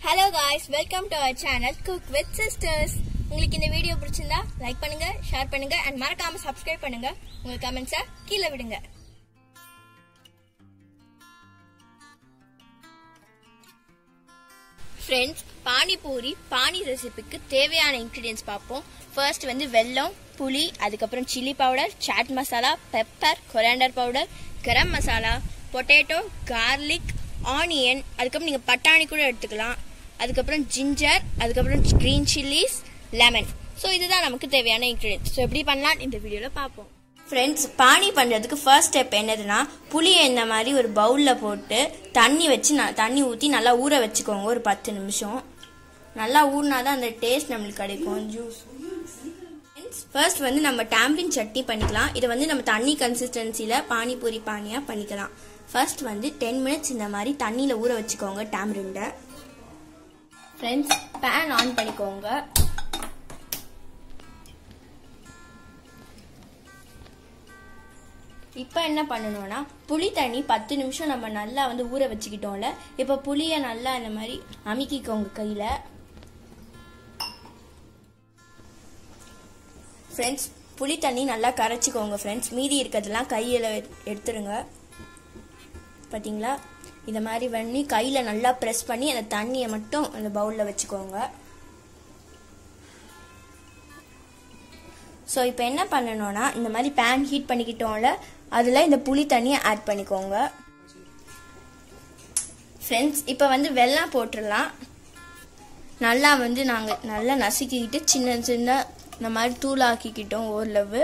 hello guys welcome to our channel cook with sisters உங்களுக்கு இந்த video பிடிச்சிருந்தா like பண்ணுங்க ஷேர் பண்ணுங்க அண்ட் மறக்காம சப்ஸ்கிரைப் பண்ணுங்க உங்க கமெண்ட்ஸை கீழே விடுங்க ஃப்ரெண்ட்ஸ் பானிபூரி பானி ரெசிபிக்கு தேவையான இன்க்ரீடியன்ஸ் பார்ப்போம் ஃபர்ஸ்ட் வந்து வெல்லம் புளி அதுக்கப்புறம் chilli powder chaat masala pepper coriander powder garam masala potato garlic onion அதுக்கப்புறம் நீங்கள் பட்டாணி கூட எடுத்துக்கலாம் அதுக்கப்புறம் ஜிஞ்சர் அதுக்கப்புறம் க்ரீன் சில்லிஸ் லெமன் ஸோ இதுதான் நமக்கு தேவையான இன்க்ரீடியன்ஸ் ஸோ எப்படி பண்ணலாம் இந்த வீடியோவில் பார்ப்போம் ஃப்ரெண்ட்ஸ் பானி பண்ணுறதுக்கு ஃபர்ஸ்ட் ஸ்டெப் என்னதுன்னா புளியை இந்த மாதிரி ஒரு பவுலில் போட்டு தண்ணி வச்சு ந- தண்ணி ஊற்றி நல்லா ஊற வச்சுக்கோங்க ஒரு பத்து நிமிஷம் நல்லா ஊறினா தான் அந்த டேஸ்ட் நம்மளுக்கு கிடைக்கும் ஜூஸ் ஃபர்ஸ்ட் வந்து நம்ம டேம்பின் சட்னி பண்ணிக்கலாம் இதை வந்து நம்ம தண்ணி கன்சிஸ்டன்சியில் பானிபூரி பானியாக பண்ணிக்கலாம் ஃபர்ஸ்ட் வந்து டென் மினிட்ஸ் இந்த மாதிரி தண்ணியில் ஊற வச்சுக்கோங்க டேம்ரிண்டை ஃப்ரெண்ட்ஸ் பேன் ஆன் பண்ணிக்கோங்க இப்போ என்ன பண்ணணும்னா புளி தண்ணி பத்து நிமிஷம் நம்ம நல்லா வந்து ஊற வச்சுக்கிட்டோம்ல இப்போ புளியை நல்லா இந்த மாதிரி அமுக்கிக்கோங்க கையில் ஃப்ரெண்ட்ஸ் புளி தண்ணி நல்லா கரைச்சிக்கோங்க ஃப்ரெண்ட்ஸ் மீதி இருக்கிறதெல்லாம் கையில் எடுத்துருங்க பார்த்தீங்களா இந்த மாதிரி பண்ணி கையில் நல்லா ப்ரெஸ் பண்ணி அந்த தண்ணியை மட்டும் அந்த பவுலில் வச்சுக்கோங்க ஸோ இப்போ என்ன பண்ணணும்னா இந்த மாதிரி பேன் ஹீட் பண்ணிக்கிட்டோம்ல அதில் இந்த புளி தண்ணியை ஆட் பண்ணிக்கோங்க ஃப்ரெண்ட்ஸ் இப்போ வந்து வெல்லம் போட்டுடலாம் நல்லா வந்து நாங்கள் நல்லா நசுக்கிக்கிட்டு சின்ன சின்ன இந்த மாதிரி தூளாக்கிக்கிட்டோம் ஓரளவு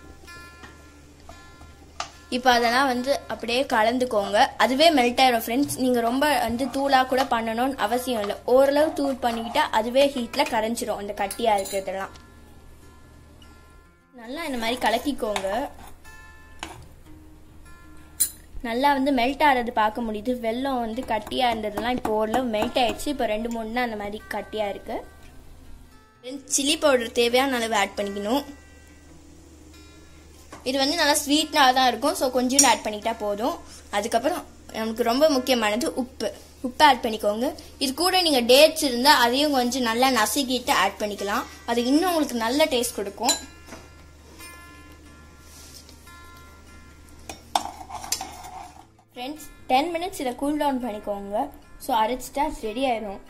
இப்போ அதெல்லாம் வந்து அப்படியே கலந்துக்கோங்க அதுவே மெல்ட் ஆயிரும் ஃப்ரெண்ட்ஸ் நீங்கள் ரொம்ப வந்து தூளாக கூட பண்ணணும்னு அவசியம் இல்லை ஓரளவு தூள் பண்ணிக்கிட்டா அதுவே ஹீட்டில் கரைஞ்சிரும் அந்த கட்டியாக இருக்கிறதெல்லாம் நல்லா இந்த மாதிரி கலக்கிக்கோங்க நல்லா வந்து மெல்ட் ஆகிறது பார்க்க முடியுது வெல்லம் வந்து கட்டியாக இருந்ததெல்லாம் இப்போ ஓரளவு மெல்ட் ஆயிடுச்சு இப்போ ரெண்டு மூணு தான் அந்த மாதிரி கட்டியாக இருக்கு சில்லி பவுடர் தேவையான அளவு ஆட் பண்ணிக்கணும் இது வந்து நல்லா ஸ்வீட்டாக தான் இருக்கும் ஸோ கொஞ்சம் ஆட் பண்ணிக்கிட்டா போதும் அதுக்கப்புறம் நமக்கு ரொம்ப முக்கியமானது உப்பு உப்பு ஆட் பண்ணிக்கோங்க இது கூட நீங்கள் டேட்ஸ் இருந்தால் அதையும் கொஞ்சம் நல்லா நசுக்கிட்டு ஆட் பண்ணிக்கலாம் அது இன்னும் உங்களுக்கு நல்ல டேஸ்ட் கொடுக்கும் ஃப்ரெண்ட்ஸ் டென் மினிட்ஸ் இதை கூல் டவுன் பண்ணிக்கோங்க ஸோ அரைச்சிட்டா ரெடி ஆயிரும்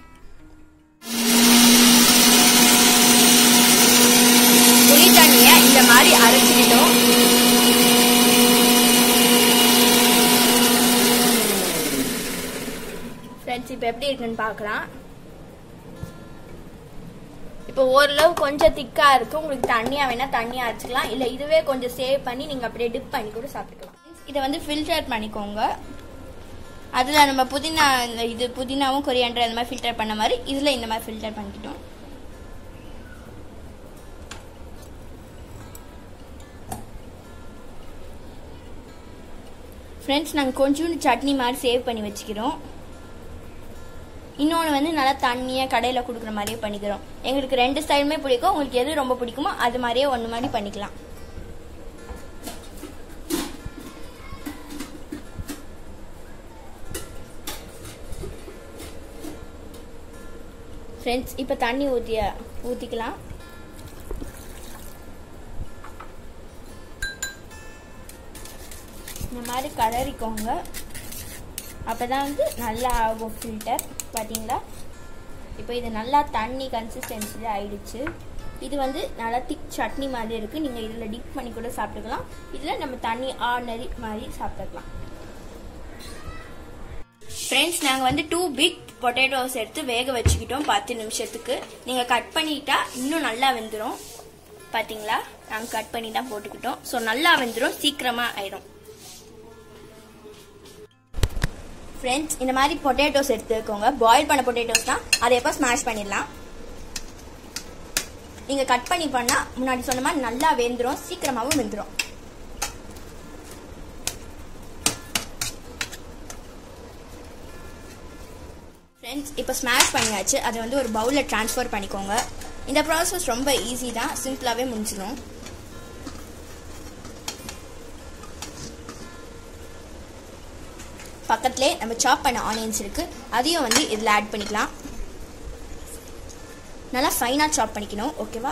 புளி தண்ணியை இந்த மாதிரி அரைச்சிக்கிட்டோம் ஃப்ரெண்ட்ஸ் இப்போ எப்படி இருக்குன்னு பார்க்கலாம் இப்போ ஓரளவு கொஞ்சம் திக்கா இருக்கு உங்களுக்கு தண்ணியா வேணா தண்ணியா அரைச்சிக்கலாம் இல்ல இதுவே கொஞ்சம் சேவ் பண்ணி நீங்க அப்படியே டிப் பண்ணி கூட சாப்பிட்டுக்கலாம் இதை வந்து ஃபில்டர் பண்ணிக்கோங்க அதுல நம்ம புதினா இந்த இது புதினாவும் கொரியாண்டர் அந்த மாதிரி ஃபில்டர் பண்ண மாதிரி இதுல இந்த மாதிரி ஃபில்டர் பண்ணிக்கிட்டோம் ஃப்ரெண்ட்ஸ் நாங்கள் கொஞ்சோண்டு சட்னி மாதிரி சேவ் பண்ணி வச்சுக்கிறோம் இன்னொன்று வந்து நல்லா தண்ணியாக கடையில் கொடுக்குற மாதிரியே பண்ணிக்கிறோம் எங்களுக்கு ரெண்டு ஸ்டைலுமே பிடிக்கும் உங்களுக்கு எது ரொம்ப பிடிக்குமோ அது மாதிரியே ஒன்று மாதிரி பண்ணிக்கலாம் ஃப்ரெண்ட்ஸ் இப்போ தண்ணி ஊற்றிய ஊற்றிக்கலாம் இந்த மாதிரி கலரிக்கோங்க அப்போ தான் வந்து நல்லா ஆகும் ஃபில்டர் பார்த்தீங்களா இப்போ இது நல்லா தண்ணி கன்சிஸ்டன்சியில் ஆயிடுச்சு இது வந்து நல்லா திக் சட்னி மாதிரி இருக்குது நீங்கள் இதில் டிப் பண்ணி கூட சாப்பிட்டுக்கலாம் இதில் நம்ம தண்ணி ஆர்டினரி மாதிரி சாப்பிட்டுக்கலாம் ஃப்ரெண்ட்ஸ் நாங்கள் வந்து டூ பிக் பொட்டேட்டோஸ் எடுத்து வேக வச்சுக்கிட்டோம் பத்து நிமிஷத்துக்கு நீங்கள் கட் பண்ணிட்டா இன்னும் நல்லா வெந்துடும் பார்த்தீங்களா நாங்கள் கட் பண்ணி தான் போட்டுக்கிட்டோம் ஸோ நல்லா வெந்துடும் சீக்கிரமாக ஆயிடும் ஃப்ரெண்ட்ஸ் இந்த மாதிரி பொட்டேட்டோஸ் எடுத்துக்கோங்க பாயில் பண்ண பொட்டேட்டோஸ் தான் அதை எப்போ ஸ்மாஷ் பண்ணிடலாம் நீங்கள் கட் பண்ணி பண்ணால் முன்னாடி சொன்ன மாதிரி நல்லா வெந்துடும் சீக்கிரமாகவும் வெந்துடும் ஃப்ரெண்ட்ஸ் இப்போ ஸ்மாஷ் பண்ணியாச்சு அதை வந்து ஒரு பவுலில் ட்ரான்ஸ்ஃபர் பண்ணிக்கோங்க இந்த ப்ராசஸ் ரொம்ப ஈஸி தான் சிம்பிளாகவே முடிஞ்சிடும் பக்கத்துலேயே நம்ம சாப் பண்ண ஆனியன்ஸ் இருக்குது அதையும் வந்து இதில் ஆட் பண்ணிக்கலாம் நல்லா ஃபைனாக சாப் பண்ணிக்கணும் ஓகேவா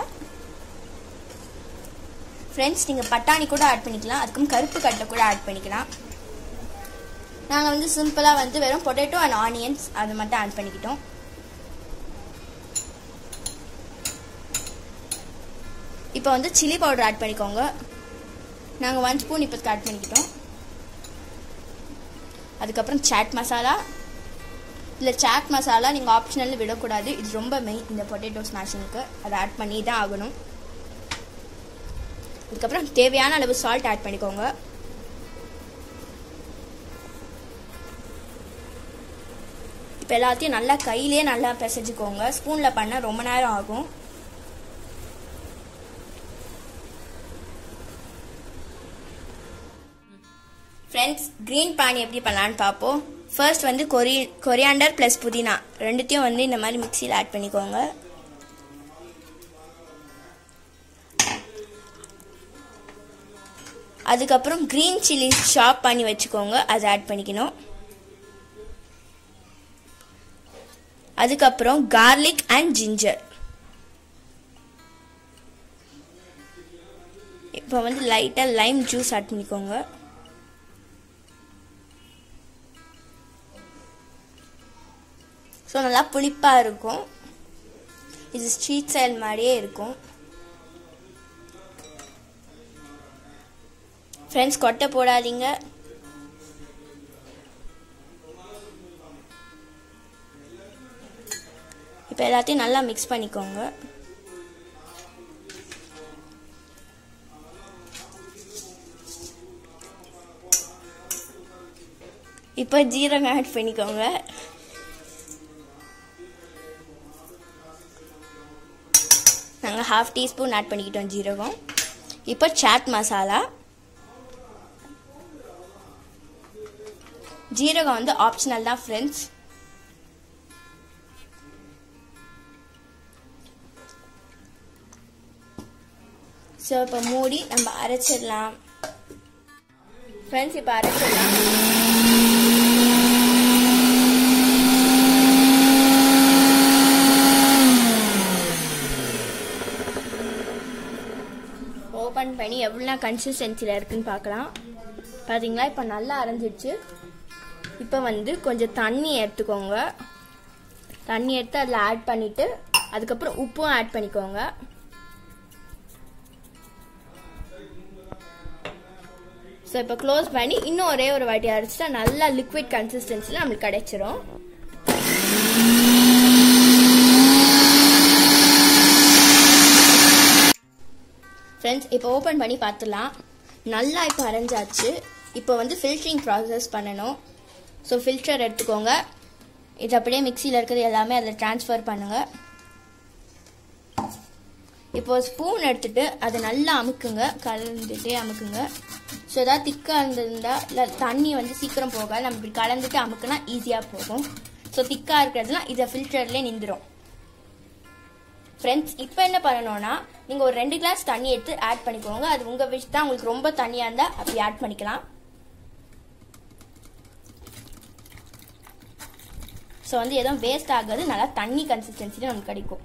ஃப்ரெண்ட்ஸ் நீங்கள் பட்டாணி கூட ஆட் பண்ணிக்கலாம் அதுக்கும் கருப்பு கடலை கூட ஆட் பண்ணிக்கலாம் நாங்கள் வந்து சிம்பிளாக வந்து வெறும் பொட்டேட்டோ அண்ட் ஆனியன்ஸ் அது மட்டும் ஆட் பண்ணிக்கிட்டோம் இப்போ வந்து சில்லி பவுடர் ஆட் பண்ணிக்கோங்க நாங்கள் ஒன் ஸ்பூன் இப்போதுக்கு ஆட் பண்ணிக்கிட்டோம் அதுக்கப்புறம் சாட் மசாலா இல்லை சாட் மசாலா நீங்கள் ஆப்ஷனல்னு விடக்கூடாது இது ரொம்ப மெயின் இந்த பொட்டேட்டோ ஸ்மாஷிங்க்கு அதை ஆட் பண்ணி தான் ஆகணும் அதுக்கப்புறம் தேவையான அளவு சால்ட் ஆட் பண்ணிக்கோங்க இப்போ எல்லாத்தையும் நல்லா கையிலே நல்லா பிசைஞ்சுக்கோங்க ஸ்பூனில் பண்ணால் ரொம்ப நேரம் ஆகும் ஃப்ரெண்ட்ஸ் க்ரீன் பானி எப்படி பண்ணலான்னு பார்ப்போம் ஃபர்ஸ்ட் வந்து கொரி கொரியாண்டர் ப்ளஸ் புதினா ரெண்டுத்தையும் வந்து இந்த மாதிரி மிக்சியில் ஆட் பண்ணிக்கோங்க அதுக்கப்புறம் க்ரீன் சில்லி ஷாப் பண்ணி வச்சுக்கோங்க அதை ஆட் பண்ணிக்கணும் அதுக்கப்புறம் கார்லிக் அண்ட் ஜிஞ்சர் இப்போ வந்து லைட்டாக லைம் ஜூஸ் ஆட் பண்ணிக்கோங்க ஸோ நல்லா புளிப்பாக இருக்கும் இது ஸ்ட்ரீட் ஸ்டைல் மாதிரியே இருக்கும் ஃப்ரெண்ட்ஸ் கொட்டை போடாதீங்க இப்போ எல்லாத்தையும் நல்லா மிக்ஸ் பண்ணிக்கோங்க இப்போ ஜீரகம் ஆட் பண்ணிக்கோங்க நாங்கள் ஹாஃப் டீஸ்பூன் ஆட் பண்ணிக்கிட்டோம் ஜீரகம் இப்போ சாட் மசாலா ஜீரகம் வந்து ஆப்ஷனல் தான் ஃப்ரெண்ட்ஸ் ஸோ இப்போ மூடி நம்ம அரைச்சிடலாம் ஃப்ரெண்ட்ஸ் இப்போ அரைச்சிடலாம் ஓப்பன் பண்ணி எவ்வளோ கன்சிஸ்டன்சியில் இருக்குன்னு பார்க்கலாம் பார்த்தீங்களா இப்போ நல்லா அரைஞ்சிடுச்சு இப்போ வந்து கொஞ்சம் தண்ணி எடுத்துக்கோங்க தண்ணி எடுத்து அதில் ஆட் பண்ணிவிட்டு அதுக்கப்புறம் உப்பும் ஆட் பண்ணிக்கோங்க ஸோ இப்போ க்ளோஸ் பண்ணி இன்னும் ஒரே ஒரு வாட்டி அரைச்சிட்டா நல்லா லிக்விட் கன்சிஸ்டன்சியில் நம்மளுக்கு கிடைச்சிரும் ஃப்ரெண்ட்ஸ் இப்போ ஓப்பன் பண்ணி பார்த்துலாம் நல்லா இப்போ அரைஞ்சாச்சு இப்போ வந்து ஃபில்ட்ரிங் ப்ராசஸ் பண்ணணும் ஸோ ஃபில்டர் எடுத்துக்கோங்க இது அப்படியே மிக்சியில் இருக்கிறது எல்லாமே அதில் ட்ரான்ஸ்ஃபர் பண்ணுங்கள் இப்போ ஸ்பூன் எடுத்துட்டு அதை நல்லா அமுக்குங்க கலந்துட்டே அமுக்குங்க ஸோ ஏதாவது திக்காக இருந்திருந்தா இல்லை தண்ணி வந்து சீக்கிரம் போகாது நம்ம இப்படி கலந்துட்டு அமுக்குனா ஈஸியாக போகும் ஸோ திக்காக இருக்கிறதுலாம் இதை ஃபில்டர்லேயே நின்றுடும் ஃப்ரெண்ட்ஸ் இப்போ என்ன பண்ணணும்னா நீங்கள் ஒரு ரெண்டு கிளாஸ் தண்ணி எடுத்து ஆட் பண்ணிக்கோங்க அது உங்கள் விஷ் தான் உங்களுக்கு ரொம்ப தண்ணியாக இருந்தால் அப்படி ஆட் பண்ணிக்கலாம் ஸோ வந்து எதுவும் வேஸ்ட் ஆகாது நல்லா தண்ணி கன்சிஸ்டன்சியில் நமக்கு கிடைக்கும்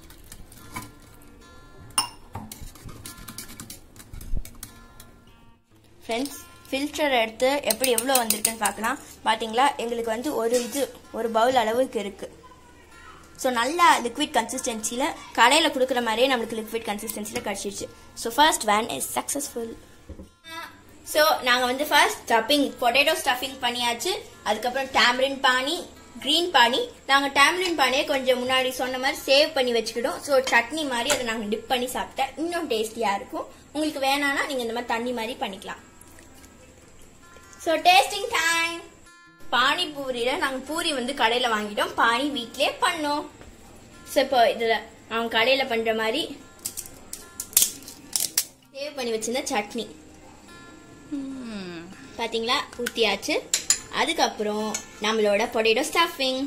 ஃப்ரெண்ட்ஸ் ஃபில்டர் எடுத்து எப்படி எவ்வளோ வந்திருக்குன்னு பார்க்கலாம் பார்த்தீங்களா எங்களுக்கு வந்து ஒரு இது ஒரு பவுல் அளவுக்கு இருக்குது ஸோ நல்லா லிக்விட் கன்சிஸ்டன்சியில் கடையில் கொடுக்குற மாதிரியே நம்மளுக்கு லிக்விட் கன்சிஸ்டன்சியில் கிடச்சிருச்சு so first one is successful so நாங்கள் வந்து ஃபர்ஸ்ட் ஸ்டஃபிங் பொட்டேட்டோ ஸ்டஃபிங் பண்ணியாச்சு அதுக்கப்புறம் டேமரின் பானி க்ரீன் பானி நாங்கள் டேமரின் பானியை கொஞ்சம் முன்னாடி சொன்ன மாதிரி சேவ் பண்ணி வச்சுக்கிட்டோம் ஸோ சட்னி மாதிரி அதை நாங்கள் டிப் பண்ணி சாப்பிட்டா இன்னும் டேஸ்டியாக இருக்கும் உங்களுக்கு வேணான்னா நீங்கள் இந்த மாதிரி தண்ணி மாதிரி பண்ணிக்கலாம் ஸோ டேஸ்டிங் டைம் பானிபூரியில் நாங்கள் பூரி வந்து கடையில் வாங்கிட்டோம் பானி வீட்டிலே பண்ணோம் ஸோ இப்போ இதில் அவங்க கடையில் பண்ணுற மாதிரி சேவ் பண்ணி வச்சிருந்த சட்னி பார்த்தீங்களா ஊற்றியாச்சு அதுக்கப்புறம் நம்மளோட பொட்டேட்டோ ஸ்டஃபிங்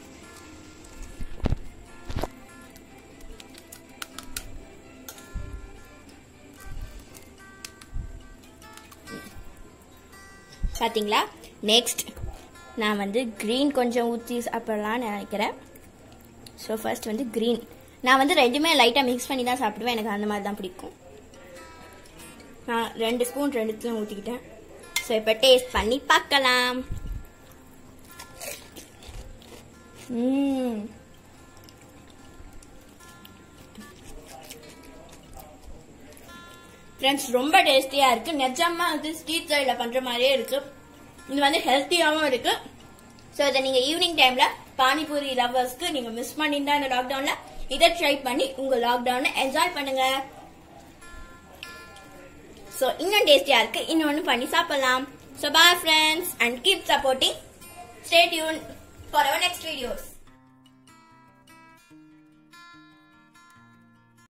பார்த்தீங்களா நெக்ஸ்ட் நான் வந்து க்ரீன் கொஞ்சம் ஊற்றி சாப்பிடலான்னு நினைக்கிறேன் ஸோ ஃபர்ஸ்ட் வந்து க்ரீன் நான் வந்து ரெண்டுமே லைட்டாக மிக்ஸ் பண்ணி தான் சாப்பிடுவேன் எனக்கு அந்த மாதிரி தான் பிடிக்கும் நான் ரெண்டு ஸ்பூன் ரெண்டுத்தையும் ஊற்றிக்கிட்டேன் ஸோ இப்போ டேஸ்ட் பண்ணி பார்க்கலாம் ம் ஃப்ரெண்ட்ஸ் ரொம்ப டேஸ்டியா இருக்கு நிஜமா வந்து ஸ்ட்ரீட் சைடில் பண்ற மாதிரியே இருக்கு இது வந்து ஹெல்த்தியாகவும் இருக்கு ஸோ இதை நீங்க ஈவினிங் டைம்ல பானிபூரி லவர்ஸ்க்கு நீங்க மிஸ் பண்ணியிருந்தா இந்த லாக்டவுன்ல இதை ட்ரை பண்ணி உங்க லாக்டவுனை என்ஜாய் பண்ணுங்க ஸோ இன்னும் டேஸ்டியா இருக்கு இன்னொன்று பண்ணி சாப்பிடலாம் so bye friends and keep supporting stay tune for our next videos